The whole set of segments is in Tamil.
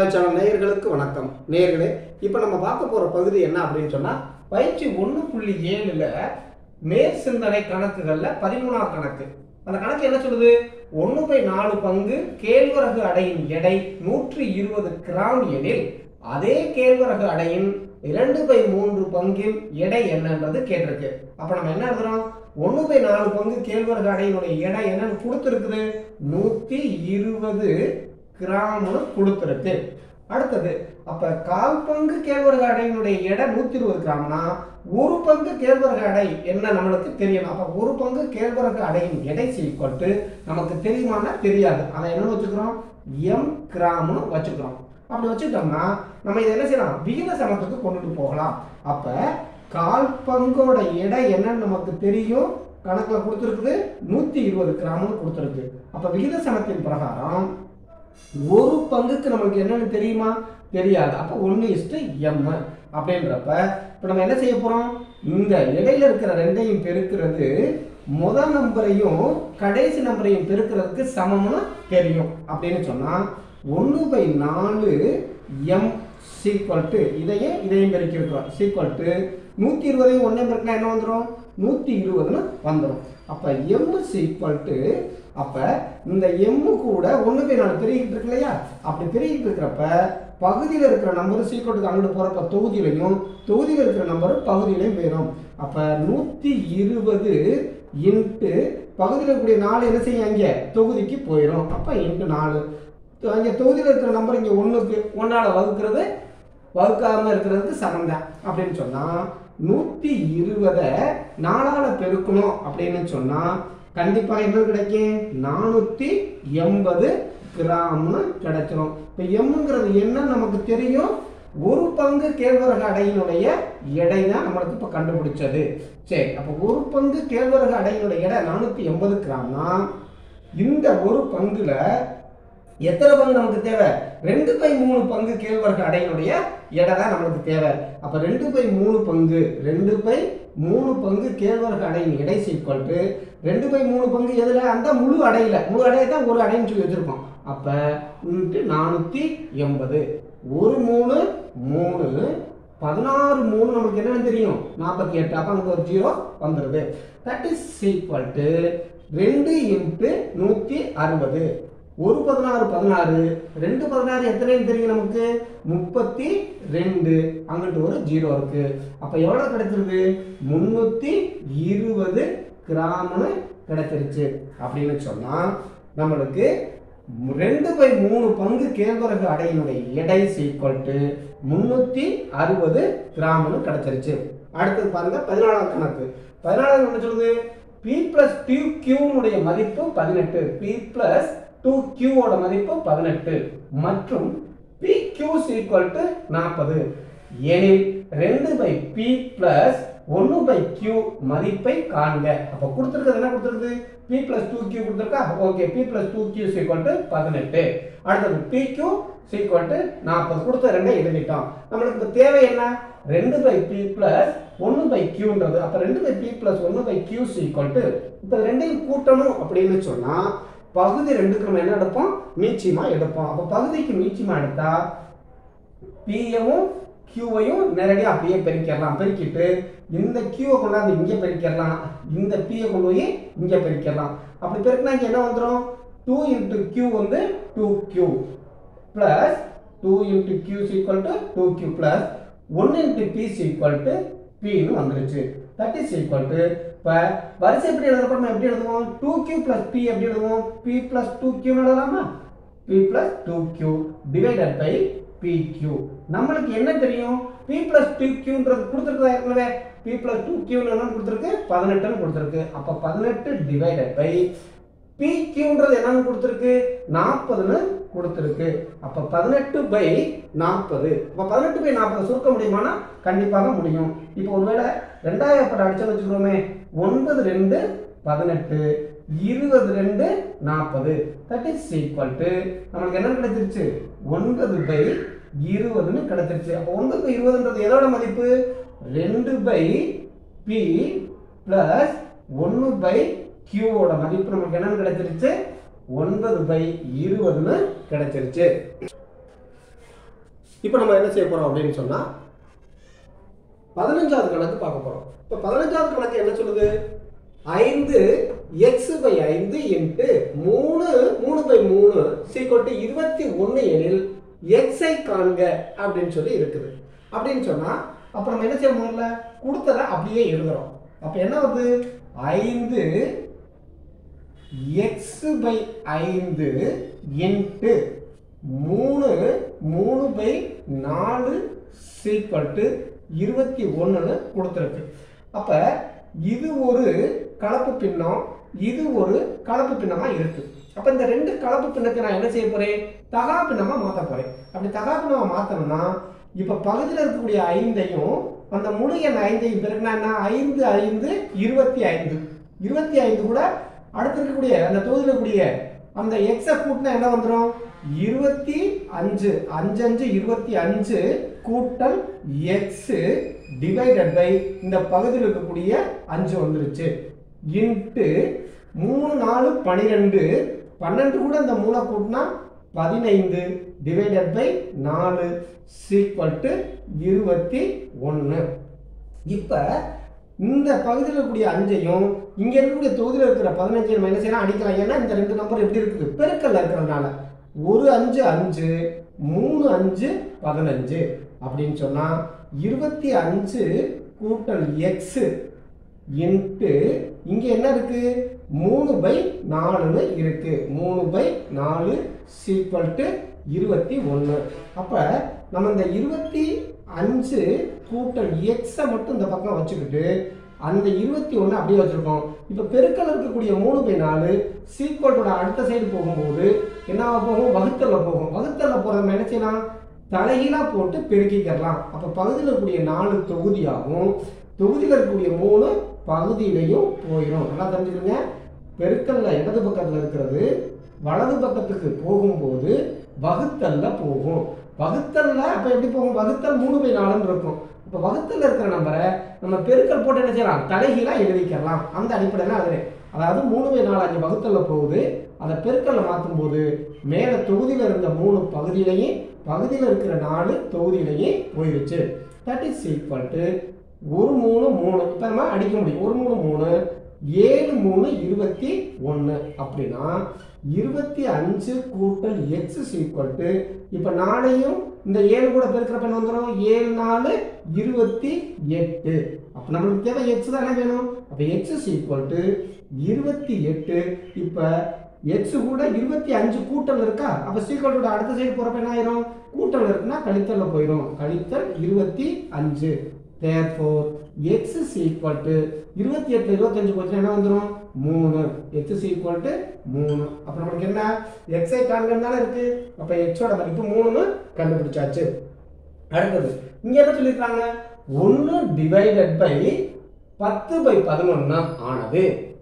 சேனல் நேயர்களுக்கு வணக்கம் நேயர்களே இப்போ நம்ம பார்க்க போற பகுதி என்ன அப்படின்னு சொன்னா பயிற்சி ஒன்று புள்ளி ஏழுல மேற் சிந்தனை கணக்குகள்ல பதிமூணாம் கணக்கு அந்த கணக்கு என்ன சொல்லுது ஒன்று பை நாலு பங்கு கேழ்வரகு அடையின் எடை நூற்றி இருபது கிராம் எனில் அதே கேழ்வரகு அடையின் இரண்டு பை மூன்று பங்கில் எடை என்னன்றது கேட்டிருக்கு அப்ப நம்ம என்ன எழுதுறோம் ஒன்று பை நாலு பங்கு கேழ்வரகு அடையினுடைய எடை என்னன்னு கொடுத்துருக்குது நூத்தி இருபது கிராம்னு கொடுத்துருக்கு அடுத்தது அப்ப கால் பங்கு கேழ்வரகு அடையினுடைய எடை நூத்தி இருபது கிராம்னா ஒரு பங்கு கேழ்வரகு அடை என்ன நம்மளுக்கு தெரியணும் அப்ப ஒரு பங்கு கேழ்வரகு அடையின் எடை சீக்கொட்டு நமக்கு தெரியுமானா தெரியாது அதை என்ன வச்சுக்கிறோம் எம் கிராம்னு வச்சுக்கிறோம் அப்படி வச்சுட்டோம்னா நம்ம இதை என்ன செய்யலாம் விகித சமத்துக்கு கொண்டுட்டு போகலாம் அப்ப கால் பங்கோட எடை என்னன்னு நமக்கு தெரியும் கணக்குல கொடுத்துருக்குது நூத்தி இருபது கிராம்னு கொடுத்துருக்கு அப்ப விகித சமத்தின் பிரகாரம் ஒரு பங்குக்கு நமக்கு என்னன்னு தெரியுமா தெரியாது அப்போ ஒன்று இஸ்டு எம் அப்படின்றப்ப இப்போ நம்ம என்ன செய்ய போகிறோம் இந்த இடையில இருக்கிற ரெண்டையும் பெருக்கிறது முதல் நம்பரையும் கடைசி நம்பரையும் பெருக்கிறதுக்கு சமம்னு தெரியும் அப்படின்னு சொன்னால் ஒன்று பை நாலு எம் சீக்வல் டு இதையே இதையும் பெருக்கி இருக்கிறோம் சீக்வல் டு நூற்றி இருபதையும் ஒன்றே பெருக்கினா என்ன வந்துடும் நூற்றி இருபதுன்னு வந்துடும் அப்போ எம் சீக்வல் டு அப்போ இந்த எம்மு கூட ஒன்று பை நாலு பெருகிட்டு இருக்கு இல்லையா அப்படி பெருகிட்டு இருக்கிறப்ப பகுதியில் இருக்கிற நம்பர் சீக்கிரத்துக்கு அங்கிட்டு போகிறப்ப தொகுதியிலையும் தொகுதியில் இருக்கிற நம்பர் பகுதியிலையும் போயிடும் அப்போ நூற்றி இருபது இன்ட்டு பகுதியில் இருக்கக்கூடிய நாலு என்ன செய்யும் அங்கே தொகுதிக்கு போயிடும் அப்போ இன்ட்டு நாலு அங்கே தொகுதியில் இருக்கிற நம்பர் இங்கே ஒன்றுக்கு ஒன்றால் வகுக்கிறது வகுக்காமல் இருக்கிறதுக்கு சமம் தான் அப்படின்னு சொன்னால் நூற்றி இருபதை நாலால் பெருக்கணும் அப்படின்னு சொன்னால் கண்டிப்பாக என்ன கிடைக்கும் நானூற்றி எண்பது கிராம்னு கிடைச்சிரும் இப்போ எம்முங்கிறது என்ன நமக்கு தெரியும் ஒரு பங்கு கேழ்வரகு அடையினுடைய எடை தான் நம்மளுக்கு இப்போ கண்டுபிடிச்சது சரி அப்போ ஒரு பங்கு கேழ்வரகு அடையினுடைய எடை நானூற்றி எண்பது கிராம்னா இந்த ஒரு பங்குல எத்தனை பங்கு நமக்கு தேவை ரெண்டு பை மூணு பங்கு கேழ்வரகு அடையினுடைய எடை தான் நம்மளுக்கு தேவை அப்ப ரெண்டு பை மூணு பங்கு ரெண்டு பை மூணு பங்கு கேழ்வரகு அடையின் எடை சீக்வல்ட்டு ரெண்டு பை மூணு பங்கு எதுல அந்த முழு அடையில முழு அடையை தான் ஒரு அடைன்னு சொல்லி வச்சிருக்கோம் அப்ப இன்ட்டு நானூத்தி எண்பது ஒரு மூணு மூணு பதினாறு மூணு நமக்கு என்னன்னு தெரியும் நாற்பத்தி எட்டு அப்போ அங்கே ஒரு ஜீரோ வந்துடுது தட் இஸ் ஈக்குவல் டு ரெண்டு இன்ட்டு நூற்றி அறுபது ஒரு பதினாறு பதினாறு ரெண்டு பதினாறு எத்தனைன்னு தெரியும் நமக்கு முப்பத்தி ரெண்டு அங்கிட்டு ஒரு ஜீரோ இருக்கு அப்போ எவ்வளோ கிடைச்சிருக்கு முந்நூற்றி இருபது கிராம்னு கிடைச்சிருச்சு அப்படின்னு சொன்னால் நம்மளுக்கு ரெண்டு பை மூணு பங்கு கேழ்வரகு அடையினுடைய எடை சீக்வல் டு முந்நூற்றி அறுபது கிராம்னு கிடைச்சிருச்சு அடுத்தது பாருங்க பதினாலாம் கணக்கு பதினாலாம் என்ன சொல்லுது பி பிளஸ் டூ கியூனுடைய மதிப்பு பதினெட்டு பி பிளஸ் டூ கியூவோட மதிப்பு பதினெட்டு மற்றும் பி கியூ சீக்வல் டு நாற்பது எனில் ரெண்டு பை பி பிளஸ் ஒன்று பை கியூ மதிப்பை காண்க அப்போ கொடுத்துருக்கிறது என்ன கொடுத்துருக்கு பி பிளஸ் டூ கியூ கொடுத்துருக்கா okay p plus two q equal to பதினெட்டு அடுத்தது பி கியூ சீக்வல் டு நாற்பது கொடுத்த ரெண்டை எழுதிட்டோம் நம்மளுக்கு இப்போ தேவை என்ன ரெண்டு பை பி பிளஸ் ஒன்று பை கியூன்றது அப்போ ரெண்டு பை பி பிளஸ் ஒன்று பை கியூ சீக்வல் டு இப்போ ரெண்டையும் கூட்டணும் அப்படின்னு சொன்னால் பகுதி ரெண்டுக்கு நம்ம என்ன எடுப்போம் மீச்சியமா எடுப்போம் அப்போ பகுதிக்கு மீச்சியமா எடுத்தா பியவும் கியூவையும் நேரடியாக அப்படியே பெருக்கிடலாம் பெருக்கிட்டு இந்த கியூவை கொண்டாந்து இங்கே பெருக்கிடலாம் இந்த பியை கொண்டு போய் இங்கே பெருக்கிடலாம் அப்படி பெருக்கினா இங்கே என்ன வந்துடும் டூ இன்ட்டு கியூ வந்து two q plus two into q equal to two q plus one into p equal to பின்னு வந்துருச்சு தட் இஸ் ஈக்குவல் டு இப்போ வரிசை எப்படி எழுதுறப்ப நம்ம எப்படி எழுதுவோம் டூ கியூ ப்ளஸ் பி எப்படி எழுதுவோம் பி ப்ளஸ் டூ கியூன்னு எழுதலாமா p plus two q divided by p q நம்மளுக்கு என்ன தெரியும் பி ப்ளஸ் டூ கியூன்றது கொடுத்துருக்குதா ஏற்கனவே பி ப்ளஸ் டூ கியூன்னு என்ன கொடுத்துருக்கு பதினெட்டுன்னு கொடுத்துருக்கு அப்போ பதினெட்டு டிவைடட் பை பி கியூன்றது என்னன்னு கொடுத்துருக்கு நாற்பதுன்னு கொடுத்துருக்கு அப்போ பதினெட்டு பை நாற்பது அப்போ பதினெட்டு பை நாற்பது சுருக்க முடியுமானா கண்டிப்பாக முடியும் இப்போ ஒருவேளை ரெண்டாயிரம் படம் அடிச்சோன்னு வச்சுக்கிறோமே ஒன்பது ரெண்டு பதினெட்டு இருபது ரெண்டு நாற்பது தட் இஸ் ஈக்குவல் டு நம்மளுக்கு என்ன கிடைச்சிருச்சு ஒன்பது பை இருபதுன்னு கிடைச்சிருச்சு அப்போ ஒன்பது பை இருபதுன்றது எதோட மதிப்பு ரெண்டு பை பி பிளஸ் ஒன்று பை கியூவோட மதிப்பு நமக்கு என்னன்னு கிடைச்சிருச்சு ஒன்பது பை இருபதுன்னு கிடைச்சிருச்சு இப்போ நம்ம என்ன செய்ய போறோம் அப்படின்னு சொன்னா பதினஞ்சாவது கணக்கு பார்க்க போறோம் இப்போ பதினஞ்சாவது கணக்கு என்ன சொல்லுது ஐந்து எக்ஸ் பை ஐந்து இன்ட்டு மூணு மூணு பை மூணு சீக்கொட்டு இருபத்தி ஒன்று எனில் எக்ஸை காண்க அப்படின்னு சொல்லி இருக்குது அப்படின்னு சொன்னா அப்ப நம்ம என்ன செய்ய முதல்ல கொடுத்ததை அப்படியே எழுதுறோம் அப்ப என்ன வருது ஐந்து எக்ஸ் பை ஐந்து இன்ட்டு மூணு மூணு பை நாலு சீக்வல் இருபத்தி ஒன்றுன்னு கொடுத்துருக்கு அப்ப இது ஒரு கலப்பு பின்னம் இது ஒரு கலப்பு பின்னமா இருக்கு அப்ப இந்த ரெண்டு கலப்பு பின்னத்தை நான் என்ன செய்ய போறேன் தகா பின்னமா மாத்த போறேன் அப்படி தகா பின்னமா மாத்தணும்னா இப்ப பகுதியில் இருக்கக்கூடிய ஐந்தையும் அந்த முழு எண் ஐந்தையும் பெருக்கினா என்ன ஐந்து ஐந்து இருபத்தி ஐந்து இருபத்தி ஐந்து கூட அடுத்து இருக்கக்கூடிய அந்த தொகுதியில் இருக்கக்கூடிய அந்த எக்ஸை கூட்டினா என்ன வந்துடும் இருபத்தி அஞ்சு அஞ்சு அஞ்சு இருபத்தி அஞ்சு கூட்டல் எக்ஸ் டிவைடட் பை இந்த பகுதியில் இருக்கக்கூடிய அஞ்சு வந்துருச்சு இன்ட்டு மூணு நாலு பன்னிரெண்டு பன்னெண்டு கூட இந்த மூணை கூட்டினா பதினைந்து டிவைடட் பை நாலு சீக்வல் டு இருபத்தி ஒன்று இப்போ இந்த பகுதியில் இருக்கக்கூடிய அஞ்சையும் இங்க இருக்கக்கூடிய தொகுதியில் இருக்கிற பதினஞ்சையும் நம்ம என்ன செய்யலாம் அடிக்கலாம் ஏன்னா இந்த ரெண்டு நம்பர் எப்படி இருக்குது பெருக்கல்ல இருக்கிறதுனால ஒரு அஞ்சு அஞ்சு மூணு அஞ்சு பதினஞ்சு அப்படின்னு சொன்னா இருபத்தி அஞ்சு கூட்டல் எக்ஸ் இன்ட்டு இங்க என்ன இருக்கு மூணு பை நாலுன்னு இருக்கு மூணு பை நாலு சீக்வல் டு இருபத்தி ஒன்று அப்போ நம்ம இந்த இருபத்தி அஞ்சு கூட்டல் எக்ஸை மட்டும் இந்த பக்கம் வச்சுக்கிட்டு அந்த இருபத்தி ஒன்று அப்படியே வச்சுருக்கோம் இப்போ பெருக்கல் இருக்கக்கூடிய மூணு பை நாலு சீக்வல்ட்டோட அடுத்த சைடு போகும்போது என்னவா போகும் வகுத்தல்ல போகும் வகுத்தல்ல போகிற நம்ம என்ன செய்யலாம் தலைகீழாக போட்டு பெருக்கிக்கிறலாம் அப்போ பகுதியில் இருக்கக்கூடிய நாலு தொகுதியாகும் தொகுதியில் இருக்கக்கூடிய மூணு பகுதியிலையும் போயிடும் நல்லா தெரிஞ்சுக்கோங்க பெருக்கல்ல இடது பக்கத்தில் இருக்கிறது வலது பக்கத்துக்கு போகும்போது வகுத்தல்ல போகும் வகுத்தல்ல அப்போ எப்படி போகும் வகுத்தல் மூணு பை நாலுன்னு இருக்கும் இப்போ வகுத்தல்ல இருக்கிற நம்பரை நம்ம பெருக்கல் போட்டு என்ன செய்யலாம் தலைகீழாக எழுதிக்கலாம் அந்த அடிப்படையில் அது அதாவது மூணு பை நாலு அஞ்சு வகுத்தல்ல போகுது அதை பெருக்கல்ல மாற்றும் போது மேலே தொகுதியில் இருந்த மூணு பகுதியிலையும் பகுதியில் இருக்கிற நாலு தொகுதியிலையும் போயிடுச்சு தட் இஸ் ஈக்குவல் டு ஒரு மூணு மூணு இப்போ நம்ம அடிக்க முடியும் ஒரு மூணு மூணு ஏழு மூணு இருபத்தி ஒன்று அப்படின்னா இருபத்தி அஞ்சு கூட்டல் எக்ஸ் ஈக்குவல் டு இப்போ நாளையும் இந்த ஏழு கூட பெருக்கிறப்ப என்ன வந்துடும் ஏழு நாலு இருபத்தி எட்டு அப்போ நம்மளுக்கு தேவை எக்ஸ் தானே வேணும் அப்போ எக்ஸ் ஈக்குவல் டு இருபத்தி எட்டு இப்போ எக்ஸ் கூட இருபத்தி அஞ்சு கூட்டல் இருக்கா அப்போ சீக்வல்ட்டோட அடுத்த சைடு போகிறப்ப என்ன ஆயிரும் கூட்டல் இருக்குன்னா கழித்தல்ல போயிடும் கழித்தல் இருபத்தி அஞ்சு therefore x is equal to இருபத்தி எட்டு இருபத்தஞ்சு போச்சுன்னா என்ன வந்துடும் மூணு எக்ஸ் இஸ் ஈக்குவல் டு மூணு அப்போ நம்மளுக்கு என்ன எக்ஸை காண்கன்னு தானே இருக்கு அப்போ எக்ஸோட மதிப்பு மூணுன்னு கண்டுபிடிச்சாச்சு அடுத்தது இங்க என்ன சொல்லியிருக்காங்க ஒன்று டிவைடட் பை பத்து பை பதினொன்று ஆனது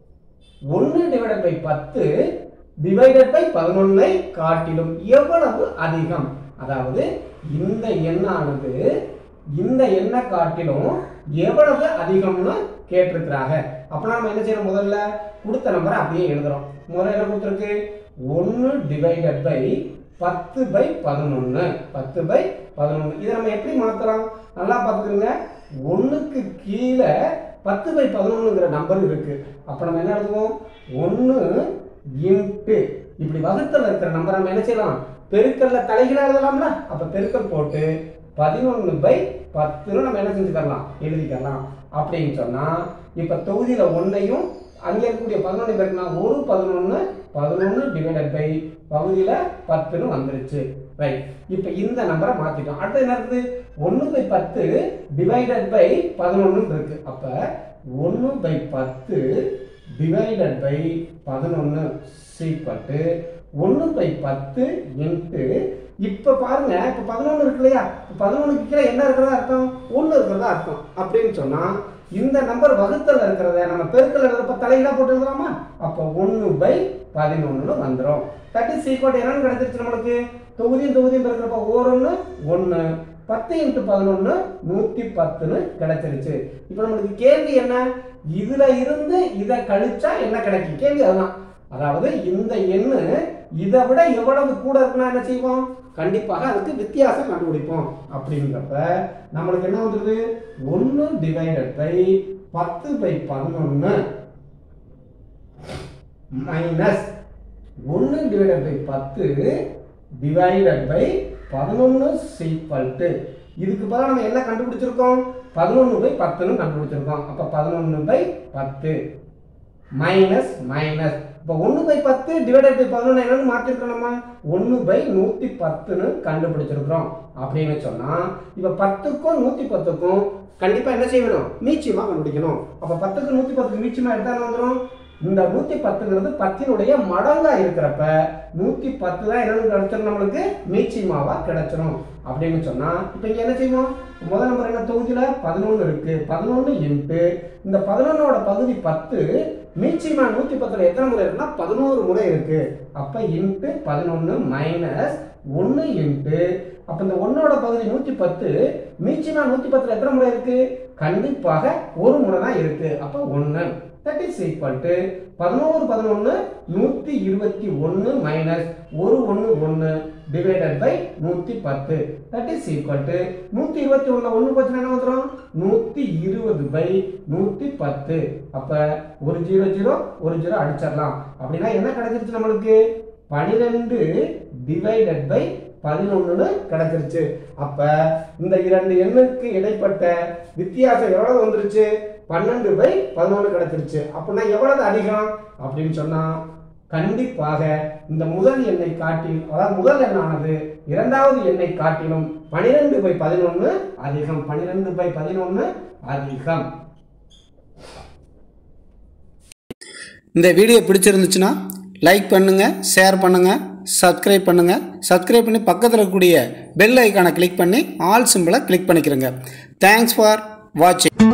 ஒன்று டிவைடட் பை பத்து டிவைடட் பை பதினொன்னை காட்டிலும் எவ்வளவு அதிகம் அதாவது இந்த எண்ணானது இந்த எண்ணை காட்டிலும் எவ்வளவு அதிகம்னு கேட்டிருக்கிறாங்க அப்பனா நம்ம என்ன செய்யணும் முதல்ல கொடுத்த நம்பரை அப்படியே எழுதுறோம் முதல்ல என்ன கொடுத்துருக்கு ஒன்று டிவைடட் பை பத்து பை பதினொன்று பத்து பை பதினொன்று இதை நம்ம எப்படி மாற்றலாம் நல்லா பார்த்துக்கோங்க ஒன்றுக்கு கீழே பத்து பை பதினொன்றுங்கிற நம்பர் இருக்கு அப்போ நம்ம என்ன எழுதுவோம் ஒன்று இன்ட்டு இப்படி வகுத்தல் இருக்கிற நம்பர் நம்ம என்ன செய்யலாம் பெருக்கல்ல தலைகீழா எழுதலாம்ல அப்போ பெருக்கல் போட்டு பதினொன்று பை பத்துன்னு நம்ம என்ன செஞ்சுக்கலாம் எழுதிக்கலாம் அப்படின்னு சொன்னால் இப்போ தொகுதியில் ஒன்றையும் அங்கே இருக்கக்கூடிய பதினொன்று பேருக்குனா ஒரு பதினொன்று பதினொன்று டிவைடட் பை பகுதியில் பத்துன்னு வந்துருச்சு ரைட் இப்போ இந்த நம்பரை மாற்றிட்டோம் அடுத்து என்ன இருக்குது ஒன்று பை பத்து டிவைடட் பை பதினொன்று இருக்கு அப்போ ஒன்று பை பத்து டிவைடட் பை பதினொன்று சீப்பட்டு ஒன்று பை பத்து இன்ட்டு இப்போ பாருங்க இப்போ பதினொன்று இருக்கு இல்லையா பதினொன்றுக்கு கீழே என்ன இருக்கிறதா அர்த்தம் ஒன்று இருக்கிறதா அர்த்தம் அப்படின்னு சொன்னால் இந்த நம்பர் வகுத்தல் இருக்கிறத நம்ம பெருக்கல் எழுதுறப்ப தலையில போட்டு எழுதலாமா அப்போ ஒன்று பை பதினொன்று வந்துடும் தட்டி சீக்வட் என்னன்னு கிடைச்சிருச்சு நம்மளுக்கு தொகுதியும் தொகுதியும் பெருக்கிறப்ப ஓரொன்று ஒன்று பத்து இன்ட்டு பதினொன்று நூற்றி பத்துன்னு கிடைச்சிருச்சு இப்போ நம்மளுக்கு கேள்வி என்ன இதுல இருந்து இதை கழிச்சா என்ன கிடைக்கும் கேள்வி அதுதான் அதாவது இந்த எண்ணு இதை விட எவ்வளவு கூட இருக்குன்னா என்ன செய்வோம் கண்டிப்பாக அதுக்கு வித்தியாசம் கண்டுபிடிப்போம் அப்படிங்கிறப்ப நம்மளுக்கு என்ன வந்துருது ஒன்று டிவைடட் பை பத்து பை பதினொன்று மைனஸ் ஒன்று டிவைடட் பை பத்து டிவைடட் பை பதினொன்று சீக்வல் டு இதுக்கு பதிலாக நம்ம என்ன கண்டுபிடிச்சிருக்கோம் பதினொன்று பை பத்துன்னு கண்டுபிடிச்சிருக்கோம் அப்போ பதினொன்று பை பத்து மைனஸ் மைனஸ் இப்போ ஒன்று பை பத்து டிவைடட் பை பதினொன்று என்னன்னு மாற்றிருக்கோம் நம்ம ஒன்று பை நூற்றி பத்துன்னு கண்டுபிடிச்சிருக்கிறோம் அப்படின்னு சொன்னால் இப்போ பத்துக்கும் நூற்றி பத்துக்கும் கண்டிப்பாக என்ன செய்யணும் மீச்சியமாக கண்டுபிடிக்கணும் அப்போ பத்துக்கு நூற்றி பத்துக்கு மீச்சியமாக எடுத்தாலும் வந்துடும் இந்த நூற்றி பத்துங்கிறது பத்தினுடைய மடங்கா இருக்கிறப்ப நூற்றி பத்து தான் என்னன்னு கிடைச்சிடும் நம்மளுக்கு மீச்சியமாவா கிடைச்சிரும் அப்படின்னு சொன்னா இப்போ இங்கே என்ன செய்வோம் முதல் நம்பர் என்ன தொகுதியில் பதினொன்று இருக்கு பதினொன்று இன்ட்டு இந்த பதினொன்னோட பகுதி பத்து மீச்சியமா நூற்றி பத்தில் எத்தனை முறை இருக்குன்னா பதினோரு முறை இருக்கு அப்போ இன்ட்டு பதினொன்று மைனஸ் ஒன்று இன்ட்டு அப்போ இந்த ஒன்னோட பகுதி நூற்றி பத்து மீச்சியமா நூற்றி பத்தில் எத்தனை முறை இருக்கு கண்டிப்பாக ஒரு முறை தான் இருக்கு அப்போ ஒன்று தட் இஸ் ஈக்குவல் டு பதினோரு பதினொன்று நூற்றி இருபத்தி ஒன்று மைனஸ் ஒரு ஒன்று ஒன்று டிவைடட் பை நூற்றி பத்து தட் இஸ் ஈக்குவல் டு நூற்றி இருபத்தி ஒன்றில் ஒன்று போச்சுன்னா என்ன வந்துடும் நூற்றி இருபது பை நூற்றி பத்து அப்போ ஒரு ஜீரோ ஜீரோ ஒரு ஜீரோ அடிச்சிடலாம் அப்படின்னா என்ன கிடைச்சிருச்சு நம்மளுக்கு பனிரெண்டு டிவைடட் பை பதினொன்றுன்னு கிடைச்சிருச்சு அப்ப இந்த இரண்டு எண்ணுக்கு இடைப்பட்ட வித்தியாசம் எவ்வளவு வந்துருச்சு பன்னெண்டு பை பதினொன்று கிடைச்சிருச்சு அப்படின்னா எவ்வளவு அதிகம் அப்படின்னு சொன்னா கண்டிப்பாக இந்த முதல் எண்ணை காட்டி அதாவது முதல் எண்ணானது இரண்டாவது எண்ணை காட்டிலும் பனிரெண்டு பை பதினொன்று அதிகம் பனிரெண்டு பை பதினொன்று அதிகம் இந்த வீடியோ பிடிச்சிருந்துச்சுன்னா லைக் பண்ணுங்கள் ஷேர் பண்ணுங்கள் சப்ஸ்கிரைப் பண்ணுங்கள் சப்ஸ்கிரைப் பண்ணி பக்கத்தில் இருக்கக்கூடிய பெல் ஐக்கானை கிளிக் பண்ணி ஆல் சிம்பிளை கிளிக் பண்ணிக்கிறங்க தேங்க்ஸ் ஃபார் வாட்சிங்